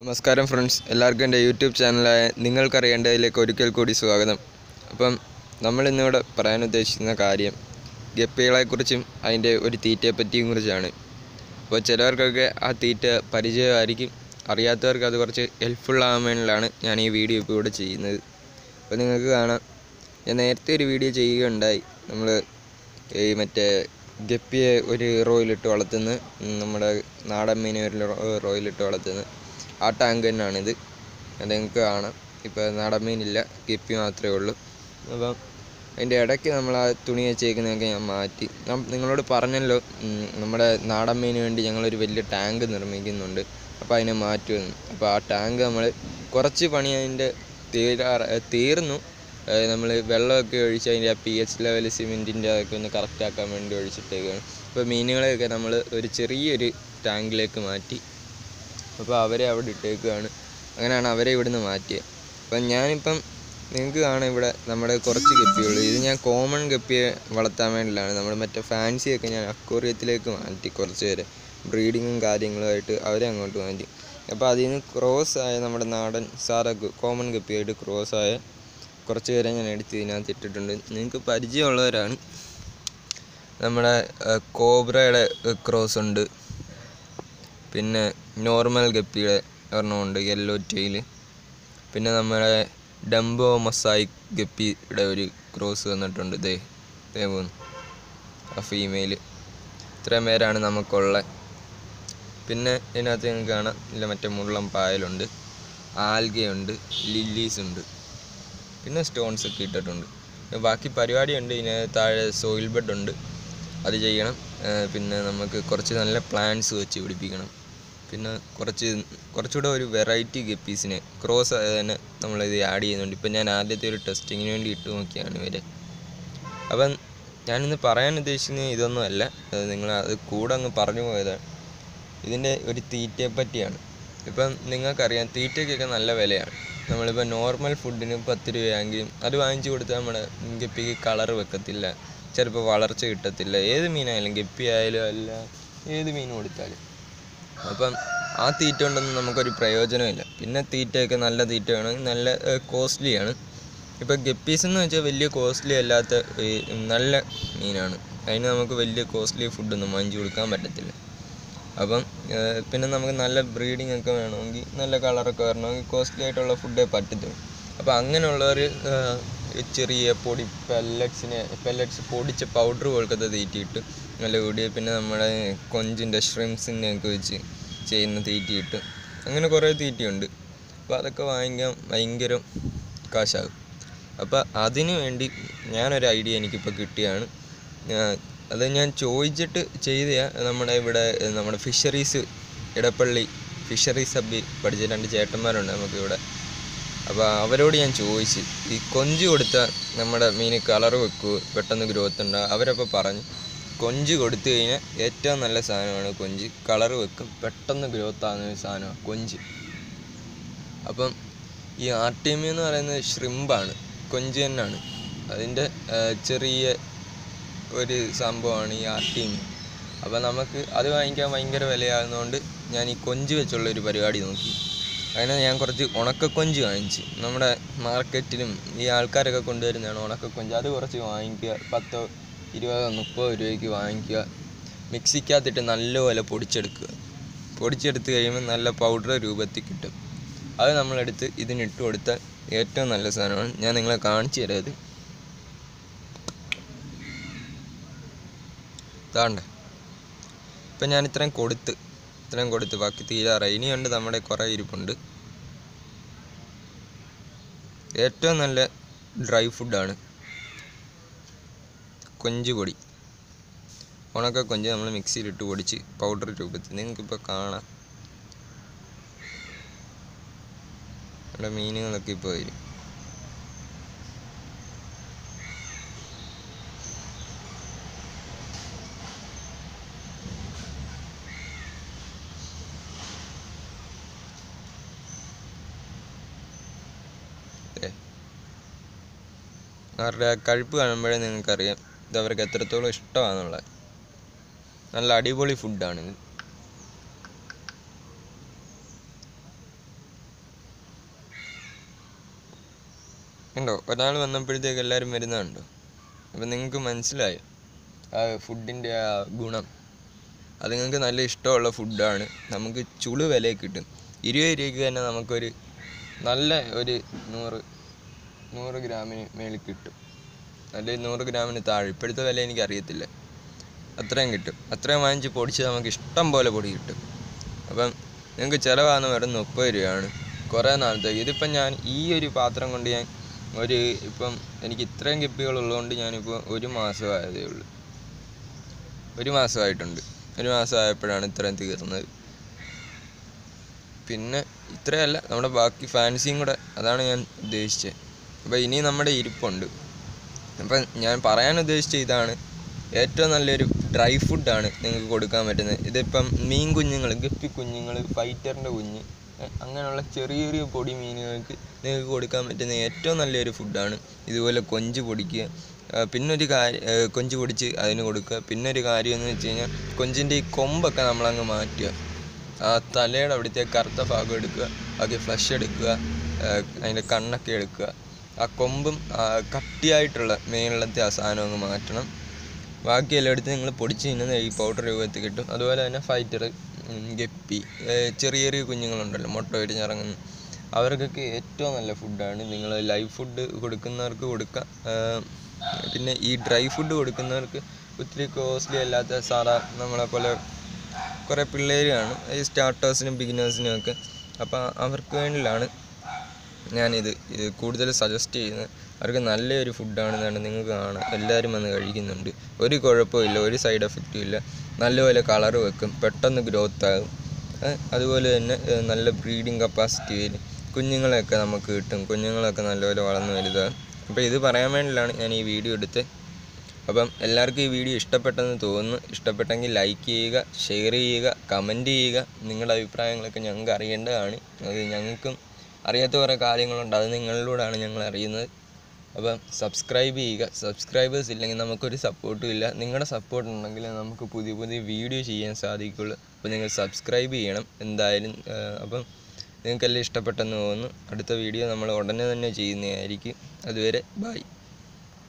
നമസ്കാരം ഫ്രണ്ട്സ് എല്ലാവർക്കും എൻ്റെ യൂട്യൂബ് ചാനലായ നിങ്ങൾക്കറിയേണ്ടതിലേക്ക് ഒരിക്കൽ കൂടി സ്വാഗതം അപ്പം നമ്മൾ ഇന്നിവിടെ പറയാൻ ഉദ്ദേശിക്കുന്ന കാര്യം ഗപ്പികളെക്കുറിച്ചും അതിൻ്റെ ഒരു തീറ്റയെ പറ്റിയും കുറിച്ചാണ് അപ്പോൾ ചിലവർക്കൊക്കെ ആ തീറ്റ പരിചയമായിരിക്കും അറിയാത്തവർക്ക് അത് കുറച്ച് ഹെൽപ്ഫുൾ ആകാൻ വേണ്ടിയിട്ടാണ് ഞാൻ ഈ വീഡിയോ ഇപ്പോൾ ഇവിടെ ചെയ്യുന്നത് അപ്പോൾ നിങ്ങൾക്ക് കാണാം ഞാൻ നേരത്തെ ഒരു വീഡിയോ ചെയ്യുകയുണ്ടായി നമ്മൾ ഈ മറ്റേ ഗപ്പിയെ ഒരു റോയിലിട്ട് വളർത്തുന്ന ഉം, നമ്മുടെ നാടൻ മീനെ ഒരു റോ- റോയിലിട്ട് വളർത്തുന്ന ആ ടാങ്ക് തന്നെയാണിത് അത് നിങ്ങൾക്ക് കാണാം ഇപ്പോൾ നാടൻ മീനില്ല ഗപ്പി മാത്രമേ ഉള്ളൂ അപ്പം അതിൻ്റെ ഇടയ്ക്ക് നമ്മൾ ആ തുണി വെച്ചേക്കുന്നതൊക്കെ ഞാൻ മാറ്റി ഞാൻ നിങ്ങളോട് പറഞ്ഞല്ലോ ഉം, നമ്മുടെ നാടൻ മീന് വേണ്ടി ഞങ്ങളൊരു വലിയ ടാങ്ക് നിർമ്മിക്കുന്നുണ്ട് അപ്പോൾ അതിനെ മാറ്റുമെന്ന് അപ്പോൾ ആ ടാങ്ക് നമ്മൾ കുറച്ച് പണി അതിൻ്റെ തീരാറ തീർന്നു നമ്മൾ വെള്ളമൊക്കെ ഒഴിച്ച് അതിൻ്റെ ആ പി എച്ച് ലെവൽ സിമെൻറ്റിൻ്റെ അതൊക്കെ ഒന്ന് കറക്റ്റ് ആക്കാൻ വേണ്ടി ഒഴിച്ചിട്ടേക്കാണ് അപ്പോൾ മീനുകളെയൊക്കെ നമ്മൾ ഒരു ചെറിയൊരു ടാങ്കിലേക്ക് മാറ്റി അപ്പോൾ അവരെ അവിടെ ഇട്ടേക്കുകയാണ് അങ്ങനെയാണ് അവരെ ഇവിടുന്ന് മാറ്റിയത് അപ്പം ഞാനിപ്പം നിങ്ങൾക്ക് കാണാം ഇവിടെ നമ്മുടെ കുറച്ച് ഗപ്പികൾ ഇത് ഞാൻ കോമൺ ഗപ്പിയെ വളർത്താൻ വേണ്ടിയിട്ടാണ് നമ്മൾ മറ്റേ ഫാൻസിയൊക്കെ ഞാൻ അക്വേറിയത്തിലേക്ക് മാറ്റി കുറച്ച് പേരെ ബ്രീഡിങ്ങും കാര്യങ്ങളുമായിട്ട് അവരെ അങ്ങോട്ട് മാറ്റി അപ്പോൾ അതിൽ നിന്ന് ക്രോസ് ആയ നമ്മുടെ നാടൻ സാധാ കോമൺ ഗപ്പിയായിട്ട് ക്രോസ് ആയ കുറച്ച് പേരെ ഞാൻ എടുത്ത് ഇതിനകത്ത് ഇട്ടിട്ടുണ്ട് നിങ്ങൾക്ക് പരിചയമുള്ളവരാണ് നമ്മുടെ ഏഹ്, കോബ്രയുടെ ക്രോസ് ഉണ്ട് പിന്നെ നോർമൽ ഗപ്പിയുടെ ഒരെണ്ണമുണ്ട് യെല്ലോ ടെയിൽ പിന്നെ നമ്മുടെ ഡംബോ മൊസായിക് ഗപ്പിയുടെ ഒരു ക്രോസ് വന്നിട്ടുണ്ട് ദേ ദേ പോന്നു ആ ഫീമെയിൽ ഇത്രയും പേരാണ് നമുക്കുള്ളത് പിന്നെ ഇതിനകത്ത് നിങ്ങൾക്ക് കാണാം ഇല്ല മറ്റേ മുള്ളം പായലുണ്ട് ആൽഗയുണ്ട് ലില്ലീസ് ഉണ്ട് പിന്നെ സ്റ്റോൺസ് ഒക്കെ ഇട്ടിട്ടുണ്ട് പിന്നെ ബാക്കി പരിപാടിയുണ്ട് ഇതിന് താഴെ സോയിൽ ബെഡ് ഉണ്ട് അത് ചെയ്യണം ആ, പിന്നെ നമുക്ക് കുറച്ച് നല്ല പ്ലാന്റ്സ് വെച്ച് പിടിപ്പിക്കണം പിന്നെ കുറച്ച് കുറച്ചുകൂടെ ഒരു വെറൈറ്റി ഗപ്പീസിനെ ക്രോസ് തന്നെ നമ്മളിത് ആഡ് ചെയ്യുന്നുണ്ട് ഇപ്പം ഞാൻ ആദ്യത്തെ ഒരു ടെസ്റ്റിങ്ങിന് വേണ്ടി ഇട്ട് നോക്കിയാണ് ഇവരെ അപ്പം ഞാനിന്ന് പറയാൻ ഉദ്ദേശിക്കുന്നത് ഇതൊന്നും അല്ല അത് നിങ്ങൾ അത് കൂടെ അങ്ങ് പറഞ്ഞു പോയതാണ് ഇതിൻ്റെ ഒരു തീറ്റയെ പറ്റിയാണ് ഇപ്പം നിങ്ങൾക്കറിയാം തീറ്റയ്ക്കൊക്കെ നല്ല വിലയാണ് നമ്മളിപ്പോൾ നോർമൽ ഫുഡിന് പത്ത് രൂപയാണെങ്കിലും അത് വാങ്ങിച്ചു കൊടുത്താൽ നമ്മുടെ ഗപ്പിക്ക് കളർ വെക്കത്തില്ല ചിലപ്പോൾ വളർച്ച കിട്ടത്തില്ല ഏത് മീനായാലും ഗപ്പി ആയാലും അല്ല ഏത് മീൻ കൊടുത്താലും അപ്പം ആ തീറ്റ കൊണ്ടൊന്നും നമുക്കൊരു പ്രയോജനമില്ല പിന്നെ തീറ്റയൊക്കെ നല്ല തീറ്റ വേണമെങ്കിൽ നല്ല കോസ്റ്റ്ലിയാണ് ഇപ്പം ഗപ്പീസ് എന്ന് വെച്ചാൽ വലിയ കോസ്റ്റ്ലി അല്ലാത്ത ഈ നല്ല മീനാണ് അതിന് നമുക്ക് വലിയ കോസ്റ്റ്ലി ഫുഡൊന്നും വാങ്ങിച്ചു കൊടുക്കാൻ പറ്റത്തില്ല അപ്പം ഏഹ്, പിന്നെ നമുക്ക് നല്ല ബ്രീഡിംഗ് ഒക്കെ വേണമെങ്കിൽ നല്ല കളറൊക്കെ വരണമെങ്കിൽ കോസ്റ്റ്ലി ആയിട്ടുള്ള ഫുഡേ പറ്റത്തുള്ളൂ അപ്പോൾ അങ്ങനെയുള്ളവർ ചെറിയ പൊടി പെല്ലറ്റ്സിനെ പെല്ലറ്റ്സ് പൊടിച്ച പൗഡർ പോലത്തെ തീറ്റിയിട്ട് നല്ല കൂടിയ പിന്നെ നമ്മുടെ കൊഞ്ചിൻ്റെ ഷ്രിംസിൻ്റെ ഒക്കെ വെച്ച് ചെയ്യുന്ന തീറ്റിയിട്ട് അങ്ങനെ കുറേ തീറ്റയുണ്ട് അപ്പോൾ അതൊക്കെ വാങ്ങിക്കാൻ ഭയങ്കര കാശാകും അപ്പോൾ അതിന് വേണ്ടി ഞാനൊരു ഐഡിയ എനിക്കിപ്പോൾ കിട്ടിയാണ് ഞാൻ- അത് ഞാൻ ചോദിച്ചിട്ട് ചെയ്ത നമ്മുടെ ഇവിടെ ഏഹ്, നമ്മുടെ ഫിഷറീസ് ഇടപ്പള്ളി ഫിഷറീസ് സബ് പഠിച്ച രണ്ട് ചേട്ടന്മാരുണ്ട് നമുക്കിവിടെ അപ്പോൾ അവരോട് ഞാൻ ചോദിച്ച് ഈ കൊഞ്ച് കൊടുത്താൽ നമ്മുടെ മീന് കളർ വെക്കൂ പെട്ടെന്ന് ഗ്രോത്ത് ഉണ്ടാകും അവരപ്പോൾ പറഞ്ഞു കൊഞ്ച് കൊടുത്തു കഴിഞ്ഞാൽ ഏറ്റവും നല്ല സാധനമാണ് കൊഞ്ച് കളർ വെക്കും പെട്ടെന്ന് ഗ്രോത്ത് ആകുന്ന ഒരു സാധനമാണ് കൊഞ്ച് അപ്പം ഈ ആർട്ടിമി എന്ന് പറയുന്നത് ഷ്രിമ്പാണ് കൊഞ്ച് തന്നെയാണ് അതിൻ്റെ ആ, ചെറിയ ഒരു സംഭവമാണ് ഈ ആർട്ടിമി അപ്പോൾ നമുക്ക് അത് വാങ്ങിക്കാൻ ഭയങ്കര വിലയാകുന്നതുകൊണ്ട് ഞാൻ ഈ കൊഞ്ച് വെച്ചുള്ള ഒരു പരിപാടി നോക്കി അങ്ങനെ ഞാൻ കുറച്ച് ഉണക്കക്കൊഞ്ച് വാങ്ങിച്ച് നമ്മുടെ മാർക്കറ്റിലും ഈ ആൾക്കാരൊക്കെ കൊണ്ടുവരുന്നതാണ് ഉണക്കക്കൊഞ്ച് അത് കുറച്ച് വാങ്ങിക്കുക പത്തോ ഇരുപതോ മുപ്പതോ രൂപയ്ക്ക് വാങ്ങിക്കുക മിക്സിക്കകത്തിട്ട് നല്ലപോലെ പൊടിച്ചെടുക്കുക പൊടിച്ചെടുത്ത് കഴിയുമ്പോൾ നല്ല പൗഡർ രൂപത്തിൽ കിട്ടും അത് നമ്മളെടുത്ത് ഇതിനിട്ട് കൊടുത്താൽ ഏറ്റവും നല്ല സാധനമാണ് ഞാൻ നിങ്ങളെ കാണിച്ചു തരാം ഇത് താണ്ടേ ഇപ്പം ഞാൻ ഇത്രയും കൊടുത്ത് ഇത്രയും കൊടുത്ത് ബാക്കി തീരാറായി ഇനിയുണ്ട് നമ്മുടെ കുറേ ഇരിപ്പുണ്ട് ഏറ്റവും നല്ല ഡ്രൈ ഫുഡാണ് കൊഞ്ച് പൊടി ഉണക്ക കൊഞ്ച് നമ്മൾ മിക്സിയിലിട്ട് പൊടിച്ച് പൗഡർ രൂപത്തിൽ നിങ്ങൾക്കിപ്പോൾ കാണാം ഇവിടെ മീനുകളൊക്കെ ഇപ്പോൾ വരും ദേ. അവരുടെ ആ കഴിപ്പ് കാണുമ്പോഴേ നിങ്ങൾക്കറിയാം ഇത് അവർക്ക് എത്രത്തോളം ഇഷ്ടമാണെന്നുള്ളത് നല്ല അടിപൊളി ഫുഡാണിത് ഉണ്ടോ ഒരാൾ വന്നപ്പോഴത്തേക്ക് എല്ലാവരും വരുന്നുണ്ടോ അപ്പം നിങ്ങൾക്ക് മനസ്സിലായോ ആ ഫുഡിൻ്റെ ആ ഗുണം അത് നിങ്ങൾക്ക് നല്ല ഇഷ്ടമുള്ള ഫുഡാണ് നമുക്ക് ചുളു വിലയിൽ കിട്ടും ഇരുപത് രൂപയ്ക്ക് തന്നെ നമുക്കൊരു നല്ല ഒരു നൂറ് നൂറ് ഗ്രാമിന് മേളിൽ കിട്ടും അല്ലെങ്കിൽ നൂറ് ഗ്രാമിന് താഴെ ഇപ്പോഴത്തെ വില എനിക്ക് അറിയത്തില്ല അത്രയും കിട്ടും അത്രയും വാങ്ങിച്ച് പൊടിച്ച് നമുക്ക് ഇഷ്ടം പോലെ പൊടി കിട്ടും അപ്പം നിങ്ങൾക്ക് ചിലവാകുന്ന വെറും മുപ്പത് രൂപയാണ് കുറേ നാളത്തേക്ക് ഇതിപ്പം ഞാൻ ഈ ഒരു പാത്രം കൊണ്ട് ഞാൻ ഒരു ഇപ്പം എനിക്ക് ഇത്രയും ഗപ്പികൾ ഉള്ളതുകൊണ്ട് ഞാനിപ്പോൾ ഒരു മാസമായതേ ഉള്ളൂ ഒരു മാസമായിട്ടുണ്ട് ഒരു മാസമായപ്പോഴാണ് ഇത്രയും തീർന്നത് പിന്നെ ഇത്രയല്ല നമ്മുടെ ബാക്കി ഫാൻസിയും കൂടെ അതാണ് ഞാൻ ഉദ്ദേശിച്ചത് അപ്പോൾ ഇനി നമ്മുടെ ഇരിപ്പുണ്ട് അപ്പം ഞാൻ പറയാൻ ഉദ്ദേശിച്ച ഇതാണ് ഏറ്റവും നല്ലൊരു ഡ്രൈ ഫുഡാണ് നിങ്ങൾക്ക് കൊടുക്കാൻ പറ്റുന്നത് ഇതിപ്പം മീൻ കുഞ്ഞുങ്ങൾ ഗപ്പി കുഞ്ഞുങ്ങൾ ഫൈറ്ററിൻ്റെ കുഞ്ഞ് ഏ, അങ്ങനെയുള്ള ചെറിയ ചെറിയ പൊടി മീനുകൾക്ക് നിങ്ങൾക്ക് കൊടുക്കാൻ പറ്റുന്ന ഏറ്റവും നല്ലൊരു ഫുഡാണ് ഇതുപോലെ കൊഞ്ച് പൊടിക്കുക ആ, പിന്നൊരു കാര്യം കൊഞ്ച് പൊടിച്ച് അതിന് കൊടുക്കുക പിന്നൊരു കാര്യം എന്ന് വെച്ച് കഴിഞ്ഞാൽ കൊഞ്ചിൻ്റെ ഈ കൊമ്പൊക്കെ നമ്മളങ്ങ് മാറ്റുക ആ തലയുടെ അവിടുത്തെ കറുത്ത ഭാഗം എടുക്കുക ബാക്കി ഫ്ലഷ് എടുക്കുക ആ, അതിൻ്റെ കണ്ണൊക്കെ എടുക്കുക ആ കൊമ്പും ആ കട്ടിയായിട്ടുള്ള മേളിലത്തെ ആ സാധനം അങ്ങ് മാറ്റണം ബാക്കിയെല്ലാം എടുത്ത് നിങ്ങൾ പൊടിച്ച് തിന്നുന്ന ഈ പൗഡർ രൂപത്തിൽ കിട്ടും അതുപോലെ തന്നെ ഫൈറ്റർ ഗപ്പി ഏ, ചെറിയ ചെറിയ കുഞ്ഞുങ്ങളുണ്ടല്ലോ മുട്ട വിരിഞ്ഞിറങ്ങുന്ന അവർക്കൊക്കെ ഏറ്റവും നല്ല ഫുഡാണ് നിങ്ങൾ ലൈവ് ഫുഡ് കൊടുക്കുന്നവർക്ക് കൊടുക്കാം ആ, പിന്നെ ഈ ഡ്രൈ ഫുഡ് കൊടുക്കുന്നവർക്ക് ഒത്തിരി കോസ്റ്റ്ലി അല്ലാത്ത സാധാ നമ്മളെ പോലെ കുറേ പിള്ളേർ കാണും ഈ സ്റ്റാർട്ടേഴ്സിനും ബിഗിനേഴ്സിനും ഒക്കെ അപ്പോൾ അവർക്ക് വേണ്ടിയിലാണ് ഞാനിത് ഇത് കൂടുതൽ സജസ്റ്റ് ചെയ്യുന്നത് അവർക്ക് നല്ലൊരു ഫുഡാണെന്നാണ് നിങ്ങൾക്ക് കാണാം എല്ലാവരും വന്ന് കഴിക്കുന്നുണ്ട് ഒരു കുഴപ്പമില്ല ഒരു സൈഡ് എഫക്റ്റും ഇല്ല നല്ലപോലെ കളർ വെക്കും പെട്ടെന്ന് ഗ്രോത്ത് ആകും ഏ, അതുപോലെ തന്നെ ഏ, നല്ല ബ്രീഡിങ് കപ്പാസിറ്റി വരും കുഞ്ഞുങ്ങളെയൊക്കെ നമുക്ക് കിട്ടും കുഞ്ഞുങ്ങളൊക്കെ നല്ലപോലെ വളർന്നു വലുതാകും അപ്പോൾ ഇത് പറയാൻ വേണ്ടിയിട്ടാണ് ഞാൻ ഈ വീഡിയോ എടുത്തത് അപ്പം എല്ലാവർക്കും ഈ വീഡിയോ ഇഷ്ടപ്പെട്ടെന്ന് തോന്നുന്നു ഇഷ്ടപ്പെട്ടെങ്കിൽ ലൈക്ക് ചെയ്യുക ഷെയർ ചെയ്യുക കമൻറ്റ് ചെയ്യുക നിങ്ങളുടെ അഭിപ്രായങ്ങളൊക്കെ ഞങ്ങൾക്ക് അറിയേണ്ടതാണ് അത് ഞങ്ങൾക്കും അറിയാത്ത കുറേ കാര്യങ്ങളുണ്ട് അത് നിങ്ങളിലൂടെയാണ് ഞങ്ങൾ അറിയുന്നത് അപ്പം സബ്സ്ക്രൈബ് ചെയ്യുക സബ്സ്ക്രൈബേഴ്സ് ഇല്ലെങ്കിൽ നമുക്കൊരു സപ്പോർട്ടും ഇല്ല നിങ്ങളുടെ സപ്പോർട്ട് ഉണ്ടെങ്കിൽ നമുക്ക് പുതിയ പുതിയ വീഡിയോ ചെയ്യാൻ സാധിക്കുള്ളൂ അപ്പോൾ നിങ്ങൾ സബ്സ്ക്രൈബ് ചെയ്യണം എന്തായാലും ആ, അപ്പം നിങ്ങൾക്കെല്ലാം ഇഷ്ടപ്പെട്ടെന്ന് തോന്നുന്നു അടുത്ത വീഡിയോ നമ്മൾ ഉടനെ തന്നെ ചെയ്യുന്നതായിരിക്കും അതുവരെ ബൈ